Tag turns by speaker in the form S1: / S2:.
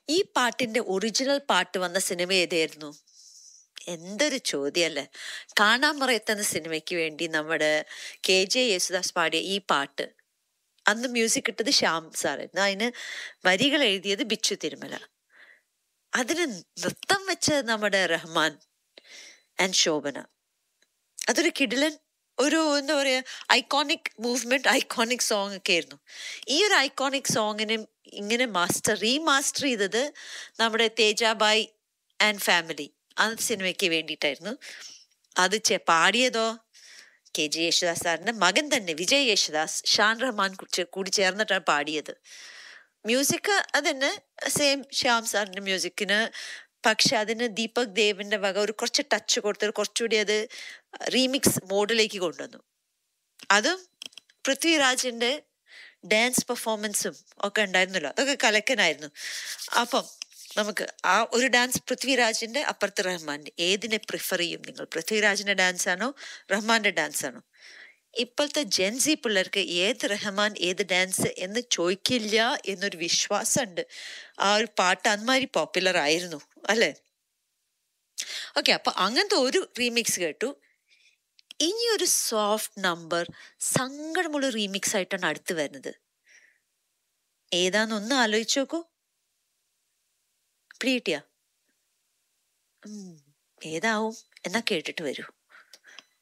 S1: ഈ പാട്ടിന്റെ ഒറിജിനൽ പാട്ട് വന്ന സിനിമ ഏതായിരുന്നു എന്തൊരു ചോദ്യമല്ലേ കാണാൻ മറയത്തെന്ന സിനിമയ്ക്ക് വേണ്ടി നമ്മുടെ കെ ജെ യേശുദാസ് പാടിയ ഈ പാട്ട് അന്ന് മ്യൂസിക് ഇട്ടത് ശ്യാം സാറായിരുന്നു അതിന് വരികൾ എഴുതിയത് ബിച്ചു തിരുമല അതിന് നൃത്തം വെച്ച നമ്മുടെ റഹ്മാൻ ആൻഡ് ശോഭന അതൊരു കിടിലൻ ഒരു എന്താ പറയാ ഐക്കോണിക് മൂവ്മെന്റ് ഐക്കോണിക് സോങ് ഒക്കെ ആയിരുന്നു ഈ ഒരു ഐക്കോണിക് സോങ്ങിനെ ഇങ്ങനെ മാസ്റ്റർ റീമാസ്റ്റർ ചെയ്തത് നമ്മുടെ തേജാബായ് ആൻഡ് ഫാമിലി ആ സിനിമയ്ക്ക് വേണ്ടിയിട്ടായിരുന്നു അത് ചെ പാടിയതോ കെ ജി യേശുദാസ് സാറിന്റെ മകൻ തന്നെ വിജയ് യേശുദാസ് ഷാൻ റഹ്മാൻ കുറിച്ച് കൂടി ചേർന്നിട്ടാണ് പാടിയത് മ്യൂസിക് അതന്നെ സെയിം ശ്യാം സാറിന്റെ മ്യൂസിക്കിന് പക്ഷെ അതിന് ദീപക് ദേവിന്റെ വക ഒരു കുറച്ച് ടച്ച് കൊടുത്തിട്ട് കുറച്ചുകൂടി അത് റീമിക്സ് മോഡിലേക്ക് കൊണ്ടുവന്നു അതും പൃഥ്വിരാജിന്റെ ഡാൻസ് പെർഫോമൻസും ഒക്കെ ഉണ്ടായിരുന്നല്ലോ അതൊക്കെ കലക്കനായിരുന്നു അപ്പം നമുക്ക് ആ ഒരു ഡാൻസ് പൃഥ്വിരാജിന്റെ അപ്പുറത്ത് റഹ്മാന്റെ ഏതിനെ പ്രിഫർ ചെയ്യും നിങ്ങൾ പൃഥ്വിരാജിന്റെ ഡാൻസ് ആണോ റഹ്മാന്റെ ഡാൻസ് ആണോ ഇപ്പോഴത്തെ ജെൻസി പിള്ളേർക്ക് ഏത് റഹ്മാൻ ഏത് ഡാൻസ് എന്ന് ചോദിക്കില്ല എന്നൊരു വിശ്വാസമുണ്ട് ആ ഒരു പാട്ട് അന്മാരി പോപ്പുലർ ആയിരുന്നു അല്ലേ ഓക്കെ അപ്പൊ അങ്ങനത്തെ ഒരു റീമിക്സ് കേട്ടു ഇനി ഒരു സോഫ്റ്റ് നമ്പർ സങ്കടമുള്ള റീമിക്സ് ആയിട്ടാണ് അടുത്ത് വരുന്നത് ഏതാന്നൊന്ന് ആലോചിച്ച് നോക്കൂ പിടികിട്ടിയ ഏതാവും എന്നാ കേട്ടിട്ട് വരൂ